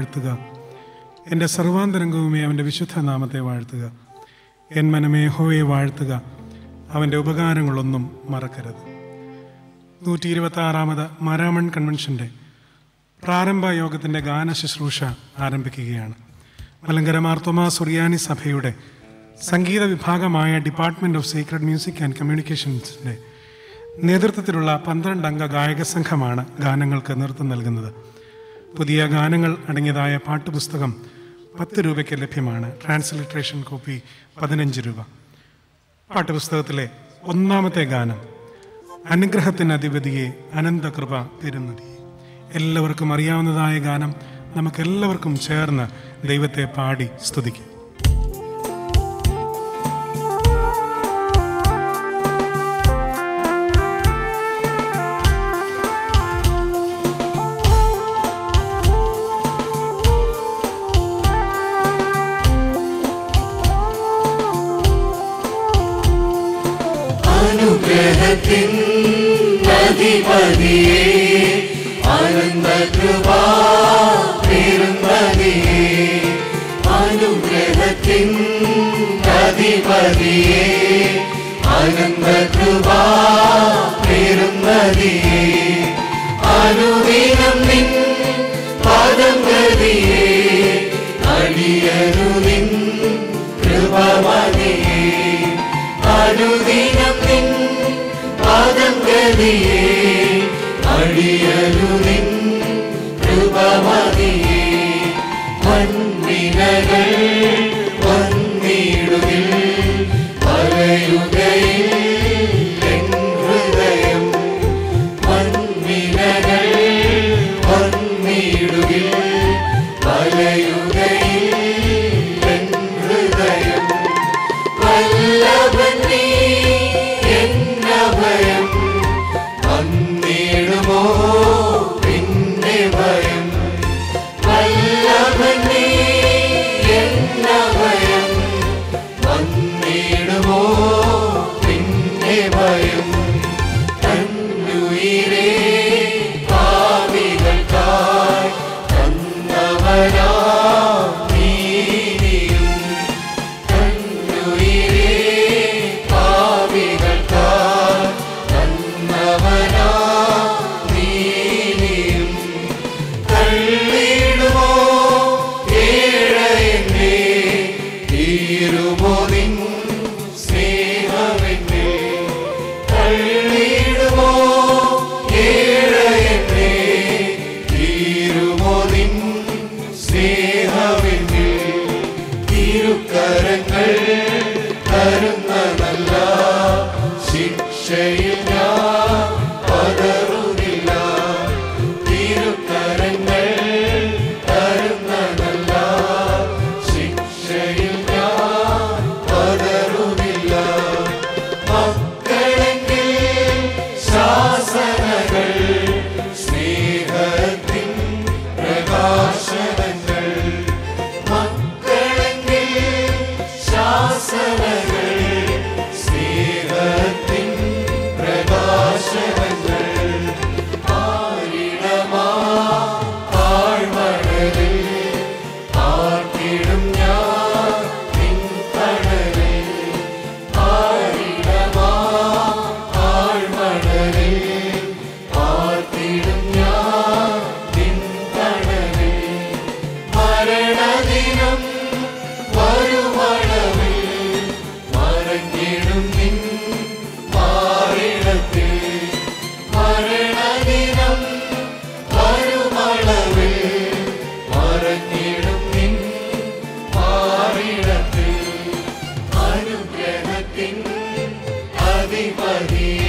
വാഴ്ത്തുക എൻ്റെ സർവാന്തരംഗവുമേ അവൻ്റെ വിശുദ്ധ നാമത്തെ വാഴ്ത്തുക എൻ മനമേ യഹോവയെ വാഴ്ത്തുക അവൻ്റെ ഉപകാരങ്ങളൊന്നും മറക്കരുത് നൂറ്റി ഇരുപത്തി ആറാമത് മാരാമൺ കൺവെൻഷൻ്റെ പ്രാരംഭ യോഗത്തിൻ്റെ ഗാന ശുശ്രൂഷ ആരംഭിക്കുകയാണ് മലങ്കര മാർത്തോമാ സുറിയാനി സഭയുടെ സംഗീത വിഭാഗമായ department of secret music and കമ്മ്യൂണിക്കേഷൻസിൻ്റെ നേതൃത്വത്തിലുള്ള പന്ത്രണ്ട് അംഗ ഗായക സംഘമാണ് ഗാനങ്ങൾക്ക് നേതൃത്വം നൽകുന്നത് പുതിയ ഗാനങ്ങൾ അടങ്ങിയതായ പാട്ടുപുസ്തകം പത്ത് രൂപയ്ക്ക് ലഭ്യമാണ് ട്രാൻസ്ലിട്രേഷൻ കോപ്പി പതിനഞ്ച് രൂപ പാട്ടുപുസ്തകത്തിലെ ഒന്നാമത്തെ ഗാനം അനുഗ്രഹത്തിന് അധിപതിയെ അനന്തകൃപ പെരുന്നതിയെ എല്ലാവർക്കും അറിയാവുന്നതായ ഗാനം നമുക്കെല്ലാവർക്കും ചേർന്ന് ദൈവത്തെ പാടി സ്തുതിക്കും അനുഗ്രഹത്തിൻ അധിപതിയെ ആനന്ദ കൃപാ പെരുന്നതിയെ അനുഗ്രഹത്തിൻ അധിപതിയെ ആനന്ദ കൃപാ പെരുന്നതിയെ അനുദിനം നിൻ പാദം ഗതിയെ അടിയരു നിൻ കൃപമതിയെ അനുദിനം നിൻ പാദം ഗതിയെ അടിയരു നിൻ കൃപമതിയെ വൻവിനകൾ വന്നിടുകിൽ പറയുകയിൽ എൻ ഹൃദയം വൻവിനകൾ വന്നിടുകിൽ പറയുകയിൽ എൻ ഹൃദയം വല്ലഭൻ നീ എന്നഭയം വന്നിടുമോ പിന്നെ ഭയം വല്ലഭൻ നീ എന്നഭയം വന്നിടുമോ പിന്നെ ഭയം തന്നുയിരേ പാവികൾക്കായി തന്നവനാ നീതിയും തന്നുയിരേ പാവികൾക്കായി തന്നവനാ നീതിയും തള്ളിടുമോ ഏഴയെന്നെ തീരുമോ നിൻ സ്നേഹമെന്നെ തള്ളിടുമോ ഏഴയെന്നെ തീരുമോ നിൻ സ്നേഹമെന്നെ തിരുക്കരങ്ങൾ തരുന്ന നല്ല ശിക്ഷയിൽ ഞാൻ പതറുന്നില്ല തിരുക്കരങ്ങൾ തരുന്ന നല്ല ശിക്ഷയിൽ ഞാൻ പതറുന്നില്ല മക്കളെങ്കിൽ ശാസനകൾ സ്നേഹത്തിൻ പ്രകാശനങ്ങൾ മക്കളെങ്കിൽ ശാസനകൾ സ്നേഹത്തിൻ പ്രകാശനങ്ങൾ ആരിടമാ താഴ്മഴലിൽ ആർക്കിടും ഞാൻ നിൻ തണലിൽ ആരിടമാ താഴ്മഴലിൽ ആർക്കിടും ഞാൻ നിൻ തണലിൽ മരണദിനം വരുമളവിൽ മറഞ്ഞിടും നിൻ മാറിടത്തിൽ മരണദിനം വരുമളവിൽ മറഞ്ഞിടും നിൻ മാറിടത്തിൽ അനുഗ്രഹത്തിൻ അധിപതിയെ